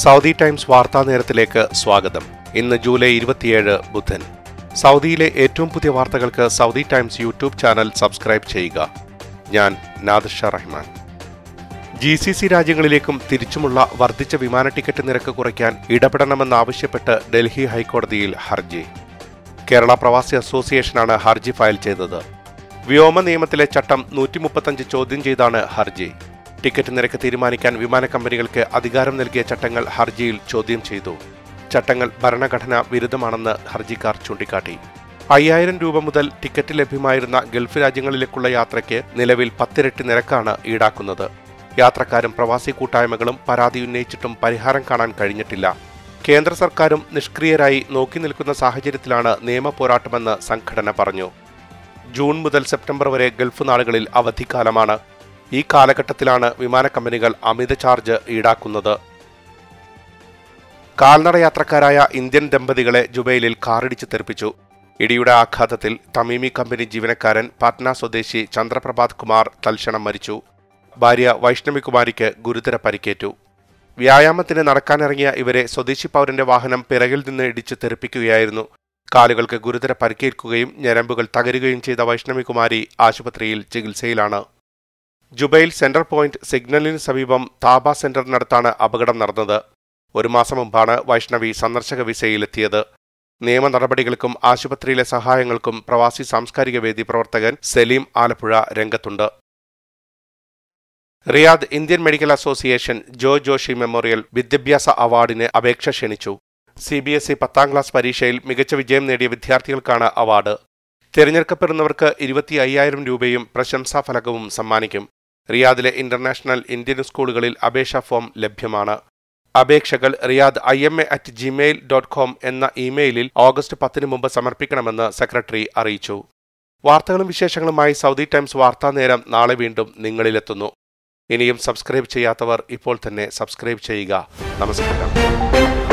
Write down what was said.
Saudi times വാർത്താ നേരത്തിലേക്ക് സ്വാഗതം ഇന്ന് ജൂലൈ ഇരുപത്തിയേഴ് ബുധൻ സൗദിയിലെ ഏറ്റവും പുതിയ വാർത്തകൾക്ക് Saudi times YouTube channel subscribe ചെയ്യുക ഞാൻ Nadirsha Rahman G C C രാജ്യങ്ങളിലേക്കും തിരിച്ചുമുള്ള വർദ്ധിച്ച വിമാന ടിക്കറ്റ് നിരക്ക് കുറയ്ക്കാൻ ഇടപെടണമെന്നാവശ്യപ്പെട്ട് ഡൽഹി ഹൈക്കോടതിയിൽ ഹർജി കേരള പ്രവാസി അസോസിയേഷനാണ് ഹർജി ഫയൽ ചെയ്തത് വ്യോമ നിയമത്തിലെ ചട്ടം നൂറ്റി മുപ്പത്തഞ്ച് ചോദ്യം ചെയ്താണ് ഹർജി ടിക്കറ്റ് നിരക്ക് തീരുമാനിക്കാൻ വിമാന കമ്പനികൾക്ക് അധികാരം നൽകിയ ചട്ടങ്ങൾ ഹർജിയിൽ ചോദ്യം ചെയ്തു ചട്ടങ്ങൾ ഭരണഘടനാ വിരുദ്ധമാണെന്ന് ഹർജിക്കാർ ചൂണ്ടിക്കാട്ടി അയ്യായിരം രൂപ മുതൽ ടിക്കറ്റ് ലഭ്യമായിരുന്ന ഗൾഫ് രാജ്യങ്ങളിലേക്കുള്ള യാത്രയ്ക്ക് നിലവിൽ പത്തിരട്ടി നിരക്കാണ് ഈടാക്കുന്നത് യാത്രക്കാരും പ്രവാസി കൂട്ടായ്മകളും പരാതി ഉന്നയിച്ചിട്ടും പരിഹാരം കാണാൻ കഴിഞ്ഞിട്ടില്ല കേന്ദ്ര സർക്കാരും നിഷ്ക്രിയരായി നോക്കി നിൽക്കുന്ന സാഹചര്യത്തിലാണ് നിയമ പോരാട്ടമെന്ന് സംഘടന പറഞ്ഞു ജൂൺ മുതൽ സെപ്റ്റംബർ വരെ ഗൾഫ് നാടുകളിൽ അവധിക്കാലമാണ് ഈ കാലഘട്ടത്തിലാണ് വിമാന കമ്പനികൾ അമിത ചാർജ് ഈടാക്കുന്നത് കാൽനട യാത്രക്കാരായ ഇന്ത്യൻ ദമ്പതികളെ ജുബൈലിൽ കാറിടിച്ച് തെറിപ്പിച്ചു ഇടിയുടെ ആഘാതത്തിൽ തമീമി കമ്പനി ജീവനക്കാരൻ പാറ്റ്ന സ്വദേശി ചന്ദ്രപ്രഭാത് കുമാർ തൽക്ഷണം മരിച്ചു ഭാര്യ വൈഷ്ണവി കുമാരിക്ക് ഗുരുതര പരിക്കേറ്റു വ്യായാമത്തിന് നടക്കാനിറങ്ങിയ ഇവരെ സ്വദേശി പൗരന്റെ വാഹനം പിറകിൽ നിന്ന് ഇടിച്ച് തെറിപ്പിക്കുകയായിരുന്നു കാലുകൾക്ക് ഗുരുതര പരിക്കേൽക്കുകയും ഞരമ്പുകൾ തകരുകയും ചെയ്ത വൈഷ്ണവി കുമാരി ആശുപത്രിയിൽ ചികിത്സയിലാണ് ജുബൈൽ സെൻട്രൽ പോയിന്റ് സിഗ്നലിന് സമീപം താബ സെന്ററിനടുത്താണ് അപകടം നടന്നത് ഒരു മാസം മുമ്പാണ് വൈഷ്ണവി സന്ദർശക വിസയിലെത്തിയത് നിയമ നടപടികൾക്കും ആശുപത്രിയിലെ സഹായങ്ങൾക്കും പ്രവാസി സാംസ്കാരിക വേദി പ്രവർത്തകൻ സലീം ആലപ്പുഴ രംഗത്തുണ്ട് Riyadh Indian medical association Jo Joshi memorial വിദ്യാഭ്യാസ അവാർഡിന് അപേക്ഷ ക്ഷണിച്ചു സി ബി എസ് ഇ പത്താം ക്ലാസ് പരീക്ഷയിൽ മികച്ച വിജയം നേടിയ വിദ്യാർത്ഥികൾക്കാണ് അവാർഡ് തിരഞ്ഞെടുക്കപ്പെടുന്നവർക്ക് ഇരുപത്തി അയ്യായിരം രൂപയും പ്രശംസാ ഫലകവും സമ്മാനിക്കും റിയാദിലെ ഇന്റർനാഷണൽ ഇന്ത്യൻ സ്കൂളുകളിൽ അപേക്ഷാ ഫോം ലഭ്യമാണ് അപേക്ഷകൾ Riyadh I M A at gmail dot com എന്ന ഇമെയിലിൽ ഓഗസ്റ്റ് പത്തിന് മുമ്പ് സമർപ്പിക്കണമെന്ന് സെക്രട്ടറി അറിയിച്ചു വാർത്തകളും വിശേഷങ്ങളുമായി സൗദി ടൈംസ് വാർത്താ നേരം നാളെ വീണ്ടും നിങ്ങളിലെത്തുന്നു ഇനിയും സബ്സ്ക്രൈബ് ചെയ്യാത്തവർ ഇപ്പോൾ തന്നെ സബ്സ്ക്രൈബ് ചെയ്യുക നമസ്കാരം